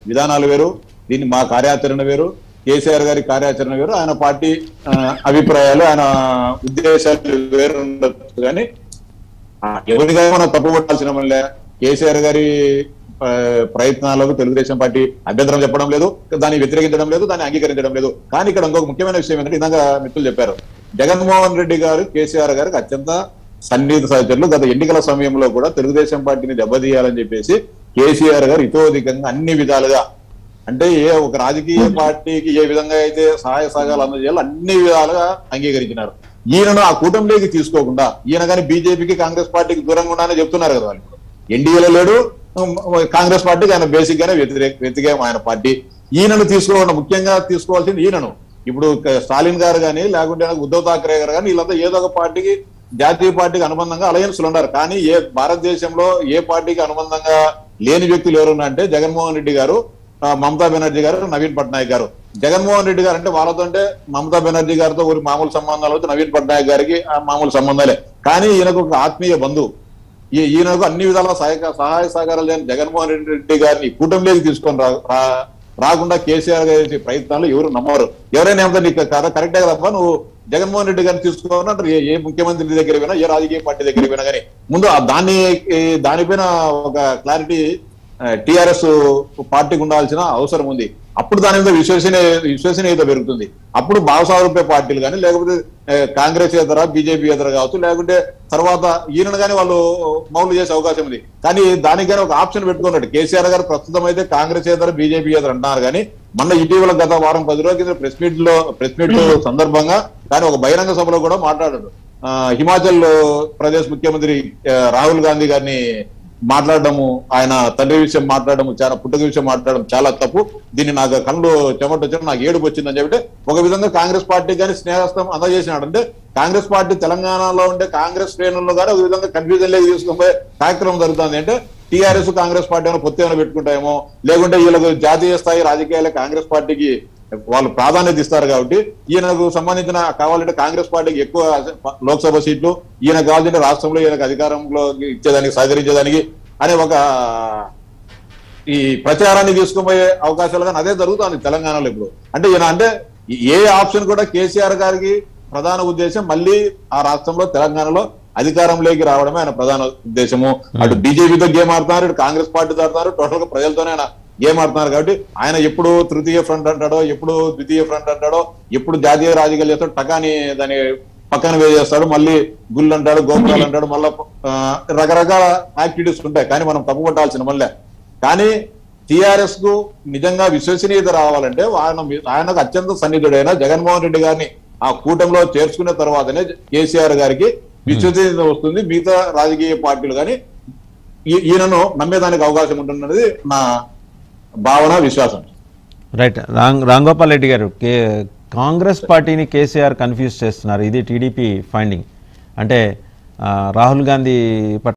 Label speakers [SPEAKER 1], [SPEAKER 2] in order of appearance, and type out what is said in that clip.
[SPEAKER 1] విధానాలు వేరు దీన్ని మా కార్యాచరణ వేరు కేసీఆర్ గారి కార్యాచరణ వేరు ఆయన పార్టీ ఆ, అభిప్రాయాలు ఆయన ఉద్దేశాలు వేరు ఉండొచ్చు కానీ ఆ, ఎవరిగా మనం తప్పు పట్టాల్సిన వల్లే కేసీఆర్ గారి ఆ, ప్రయత్నాలకు తెలుగుదేశం పార్టీ అభ్యంతరం చెప్పడం లేదు దాన్ని వ్యతిరేకించడం లేదు దాన్ని అంగీకరించడం లేదు కానీ ఇక్కడ ఇంకొక ముఖ్యమైన విషయం ఏంటంటే ఇందాక మిత్రులు చెప్పారు జగన్మోహన్ రెడ్డి గారు కేసీఆర్ గారికి అత్యంత సన్నిహిత సహచరులు గత ఎన్నికల సమయంలో కూడా తెలుగుదేశం పార్టీని దెబ్బతీయాలని చెప్పేసి కేసీఆర్ గారు ఇతోధికంగా అన్ని విధాలుగా అంటే ఏ ఒక రాజకీయ పార్టీకి ఏ విధంగా అయితే సహాయ సహకారాలు అందజేయాలో అన్ని విధాలుగా అంగీకరించినారు ఈయనను ఆ కూటమిలోకి తీసుకోకుండా ఈయన కానీ బీజేపీకి కాంగ్రెస్ పార్టీకి దూరంగా ఉన్నానని చెప్తున్నారు కదా వాళ్ళు ఎన్డీఏలో లేడు ఉమ్, కాంగ్రెస్ పార్టీకి ఆయన బేసిక్ గానే వ్యతిరేక వ్యతిరేకం ఆయన పార్టీ ఈయనను తీసుకోవడం ముఖ్యంగా తీసుకోవాల్సింది ఈయనను ఇప్పుడు క- స్టాలిన్ గారు కానీ లేకుంటే ఉద్ధవ్ ఠాక్రే గారు కానీ వీళ్ళంతా ఏదో ఒక పార్టీకి జాతీయ పార్టీకి అనుబంధంగా అలయన్స్లు ఉన్నారు కానీ ఏ భారతదేశంలో ఏ పార్టీకి అనుబంధంగా లేని వ్యక్తులు ఎవరున్నా అంటే జగన్మోహన్ రెడ్డి గారు ఆ, మమతా బెనర్జీ గారు నవీన్ పట్నాయక్ గారు జగన్మోహన్ రెడ్డి గారు అంటే వాళ్ళతో అంటే మమతా బెనర్జీ గారితో ఒక మామూలు సంబంధాలు అయితే నవీన్ పట్నాయక్ గారికి ఆ, మామూలు సంబంధాలే కానీ ఈయనకు ఒక ఆత్మీయ బంధువు ఈ ఈయనకు అన్ని విధాల సహాయ సహాయ సహకారాలు లేని జగన్మోహన్ రెడ్డి గారిని కూటమిలోకి తీసుకొని రా- రా- రాకుండా కేసీఆర్ గారి చేసే ప్రయత్నాలు ఎవరు నమ్మరు ఎవరైనా ఏమంటే నీకు కర- కరెక్టే కదమ్మా నువ్వు జగన్మోహన్ రెడ్డి గారిని తీసుకోవాలని అంటారు ఏ- ఏ ముఖ్యమంత్రి దగ్గర పోయినా ఏ రాజకీయ పార్టీ దగ్గర పోయినా కానీ ముందు ఆ దాన్ని ఈ దానిపైన ఒక క్లారిటీ టిఆర్ఎస్ పార్టీకి ఉండాల్సిన అవసరం ఉంది అప్పుడు దాని మీద విశ్వసనీయ విశ్వసనీయత పెరుగుతుంది అప్పుడు భావసారూప్య పార్టీలు కానీ లేకపోతే ఆ, కాంగ్రెస్ ఇతర బీజేపీ ఇతర కావచ్చు లేకుంటే తర్వాత ఈయన కానీ వాళ్ళు మౌలు చేసే అవకాశం ఉంది కానీ దానికి కానీ ఒక ఆప్షన్ పెట్టుకున్నాడు కేసీఆర్ గారు ప్రస్తుతం అయితే కాంగ్రెస్ ఇతర బీజేపీ ఇతర అంటున్నారు కానీ మొన్న ఇటీవల గత వారం పది రోజుల కింద ప్రెస్ మీట్ లో ప్రెస్ మీట్ సందర్భంగా కానీ ఒక బహిరంగ సభలో కూడా మాట్లాడాడు ఆ, హిమాచల్ ప్రదేశ్ ముఖ్యమంత్రి ఆ, రాహుల్ గాంధీ గారిని మాట్లాడడము ఆయన తండ్రి విషయం మాట్లాడడం చాలా పుట్టుక విషయం మాట్లాడడం చాలా తప్పు దీన్ని నాకు కళ్ళు చెమట వచ్చి నాకు ఏడుపు వచ్చిందని చెప్పి ఒక విధంగా కాంగ్రెస్ పార్టీ కానీ స్నేహస్తం అందజేసినాడు అంటే కాంగ్రెస్ పార్టీ తెలంగాణలో ఉండే కాంగ్రెస్ శ్రేణుల్లో కానీ ఒక విధంగా కన్ఫ్యూజన్ లేక తీసుకునే కార్యక్రమం జరుగుతుంది అంటే టీఆర్ఎస్ కాంగ్రెస్ పార్టీ ఏమైనా పొత్తు ఏమైనా పెట్టుకుంటాయేమో లేకుంటే వీళ్ళకు జాతీయ స్థాయి రాజకీయాల కాంగ్రెస్ పార్టీకి వాళ్ళు ప్రాధాన్యత ఇస్తారు కాబట్టి ఈయనకు సంబంధించిన కావాలంటే కాంగ్రెస్ పార్టీకి ఎక్కువ లోక్సభ సీట్లు ఈయన కావాలంటే రాష్ట్రంలో ఈయనకు అధికారంలో ఇచ్చేదానికి సహకరించేదానికి అనే ఒక ఈ ప్రచారాన్ని తీసుకుపోయే అవకాశాలు కానీ అదే జరుగుతుంది తెలంగాణలో ఇప్పుడు అంటే ఈయన అంటే ఏ ఆప్షన్ కూడా కేసీఆర్ గారికి ప్రధాన ఉద్దేశం మళ్ళీ ఆ రాష్ట్రంలో తెలంగాణలో అధికారంలోకి రావడమే ఆయన ప్రధాన ఉద్దేశము అటు బీజేపీతో గేమ్ ఆడుతున్నారు ఇటు కాంగ్రెస్ పార్టీతో ఆడుతున్నారు టోటల్ గా ప్రజలతోనే ఆయన గేమ్ ఆడుతున్నారు కాబట్టి ఆయన ఎప్పుడు తృతీయ ఫ్రంట్ అంటాడో ఎప్పుడు ద్వితీయ ఫ్రంట్ అంటాడో ఎప్పుడు జాతీయ రాజకీయాలు చేస్తాడు టకాని దాని పక్కన వేసేస్తాడు మళ్ళీ గుళ్ళు అంటాడు గోపురాలు అంటాడు మళ్ళీ రకరకాల యాక్టివిటీస్ ఉంటాయి కానీ మనం తప్పు పట్టాల్సిన మళ్ళీ కానీ టిఆర్ఎస్ కు నిజంగా విశ్వసనీయత రావాలంటే ఆయన మీ- ఆయనకు అత్యంత సన్నిధుడైన జగన్మోహన్ రెడ్డి గారిని ఆ కూటమిలో చేర్చుకున్న తర్వాతనే కేసీఆర్ గారికి విశ్వసనీయత వస్తుంది మిగతా రాజకీయ పార్టీలు కానీ ఈ- ఈయనను నమ్మేదానికి అవకాశం ఉంటున్నది నా భావన విశ్వాసం
[SPEAKER 2] రైట్ రాంగ్ రాంగోపాల్ రెడ్డి గారు కే కాంగ్రెస్ పార్టీని కేసీఆర్ కన్ఫ్యూజ్ చేస్తున్నారు ఇది టీడీపీ ఫైండింగ్ అంటే ఆ, రాహుల్ గాంధీ పట్ల